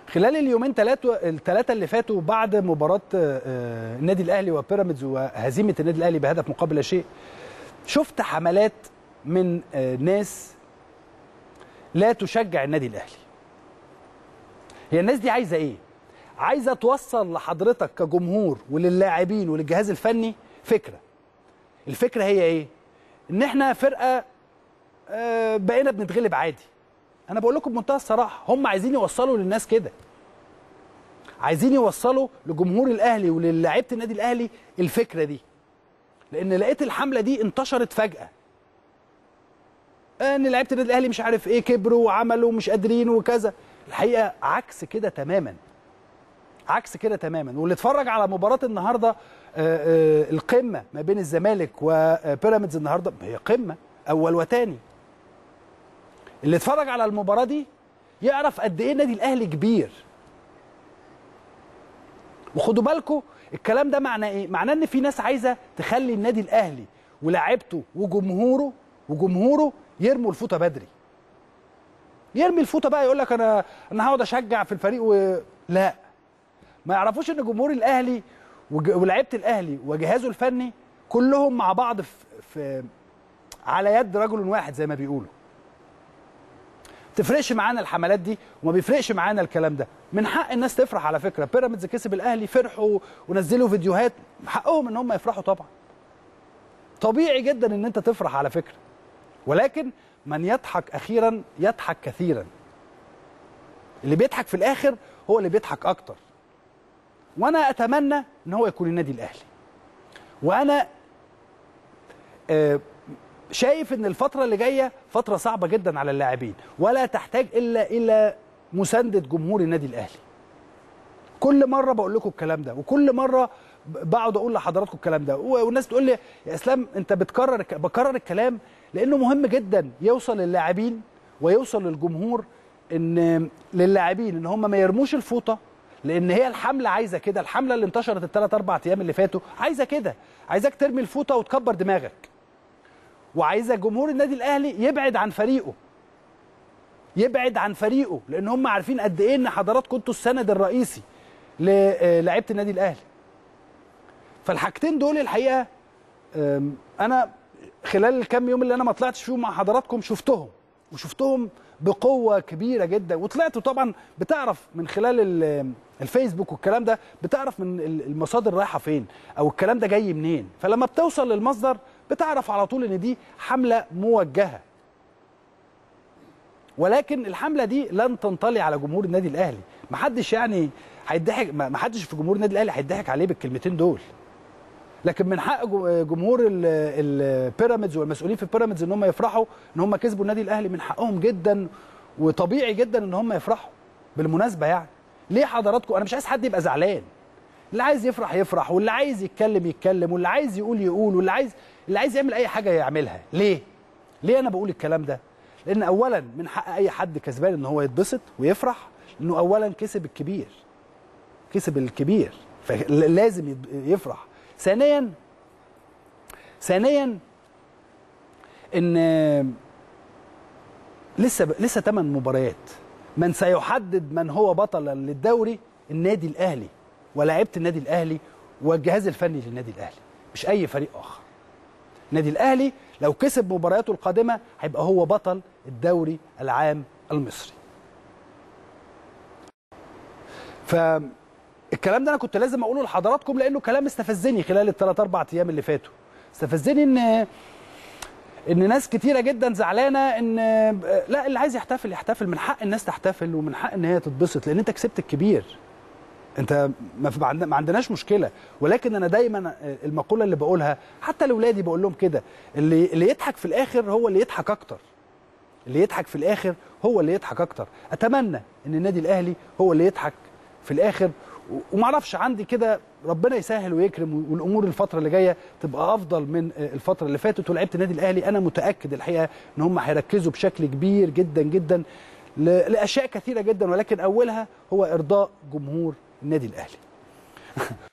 خلال اليومين ثلاثه الثلاثه اللي فاتوا بعد مباراه آه، النادي الاهلي وبيراميدز وهزيمه النادي الاهلي بهدف مقابل لا شيء شفت حملات من آه، ناس لا تشجع النادي الاهلي هي الناس دي عايزه ايه عايزه توصل لحضرتك كجمهور وللاعبين وللجهاز الفني فكره الفكره هي ايه ان احنا فرقه آه، بقينا بنتغلب عادي انا بقول لكم بمنتهى الصراحه هم عايزين يوصلوا للناس كده عايزين يوصلوا لجمهور الاهلي وللاعيبه النادي الاهلي الفكره دي لان لقيت الحمله دي انتشرت فجاه ان لعيبه النادي الاهلي مش عارف ايه كبروا وعملوا ومش قادرين وكذا الحقيقه عكس كده تماما عكس كده تماما واللي اتفرج على مباراه النهارده آه، آه، القمه ما بين الزمالك وبيراميدز النهارده هي قمه اول وتاني اللي اتفرج على المباراه دي يعرف قد ايه النادي الاهلي كبير وخدوا بالكم الكلام ده معناه ايه معناه ان في ناس عايزه تخلي النادي الاهلي ولاعيبته وجمهوره وجمهوره يرموا الفوطه بدري يرمي الفوطه بقى يقول لك انا انا هقعد اشجع في الفريق و... لا ما يعرفوش ان جمهور الاهلي وج- ولاعيبه الاهلي وجهازه الفني كلهم مع بعض في, في على يد رجل واحد زي ما بيقولوا تفرقش معانا الحملات دي وما بيفرقش معانا الكلام ده من حق الناس تفرح على فكره بيراميدز كسب الاهلي فرحوا ونزلوا فيديوهات حقهم ان هم يفرحوا طبعا طبيعي جدا ان انت تفرح على فكره ولكن من يضحك اخيرا يضحك كثيرا اللي بيضحك في الاخر هو اللي بيضحك اكتر وانا اتمنى ان هو يكون النادي الاهلي وانا آه، شايف ان الفتره اللي جايه فتره صعبه جدا على اللاعبين ولا تحتاج الا الى مسانده جمهور النادي الاهلي كل مره بقول لكم الكلام ده وكل مره ب- بقعد اقول لحضراتكم الكلام ده و- والناس تقول لي يا اسلام انت بتكرر الك- بكرر الكلام لانه مهم جدا يوصل للاعبين ويوصل للجمهور ان للاعبين ان هم ما يرموش الفوطه لان هي الحمله عايزه كده الحمله اللي انتشرت الثلاث اربع ايام اللي فاتوا عايزه كده عايزاك ترمي الفوطه وتكبر دماغك وعايزه جمهور النادي الاهلي يبعد عن فريقه يبعد عن فريقه لان هم عارفين قد ايه ان حضراتكم انتوا السند الرئيسي للاعيبه النادي الاهلي فالحاجتين دول الحقيقه أم، انا خلال الكام يوم اللي انا ما طلعتش فيهم مع حضراتكم شفتهم وشفتهم بقوه كبيره جدا وطلعتوا طبعا بتعرف من خلال ال- الفيسبوك والكلام ده بتعرف من ال- المصادر رايحه فين او الكلام ده جاي منين فلما بتوصل للمصدر بتعرف على طول ان دي حمله موجهه ولكن الحمله دي لن تنطلي على جمهور النادي الاهلي محدش يعني هيضحك ما حدش في جمهور النادي الاهلي هيضحك عليه بالكلمتين دول لكن من حق جو- جمهور ال- البيراميدز والمسؤولين في بيراميدز ان هم يفرحوا ان هم كسبوا النادي الاهلي من حقهم جدا وطبيعي جدا ان هم يفرحوا بالمناسبه يعني ليه حضراتكم انا مش عايز حد يبقى زعلان اللي عايز يفرح يفرح واللي عايز يتكلم يتكلم واللي عايز يقول يقول واللي عايز اللي عايز يعمل اي حاجه يعملها ليه ليه انا بقول الكلام ده لان اولا من حق اي حد كسبان ان هو يتبسط ويفرح انه اولا كسب الكبير كسب الكبير فلازم يد- يفرح ثانيا ثانيا ان لسه لسه ثمان مباريات من سيحدد من هو بطلا للدوري النادي الاهلي ولاعيبه النادي الاهلي والجهاز الفني للنادي الاهلي مش اي فريق اخر النادي الاهلي لو كسب مبارياته القادمه هيبقى هو بطل الدوري العام المصري فالكلام ده انا كنت لازم اقوله لحضراتكم لانه كلام استفزني خلال الثلاث اربع ايام اللي فاتوا استفزني ان ان ناس كتيره جدا زعلانه ان لا اللي عايز يحتفل يحتفل من حق الناس تحتفل ومن حق ان هي تتبسط لان انت كسبت الكبير انت ما في- ما عند- ما عندناش مشكله ولكن انا دايما المقوله اللي بقولها حتى لاولادي بقول لهم كده اللي اللي يضحك في الاخر هو اللي يضحك اكتر اللي يضحك في الاخر هو اللي يضحك اكتر اتمنى ان النادي الاهلي هو اللي يضحك في الاخر و- ومعرفش عندي كده ربنا يسهل ويكرم والامور الفتره اللي جايه تبقى افضل من الفتره اللي فاتت ولعيبه النادي الاهلي انا متاكد الحقيقه ان هم هيركزوا بشكل كبير جدا جدا ل- لاشياء كثيره جدا ولكن اولها هو ارضاء جمهور النادي الاهلي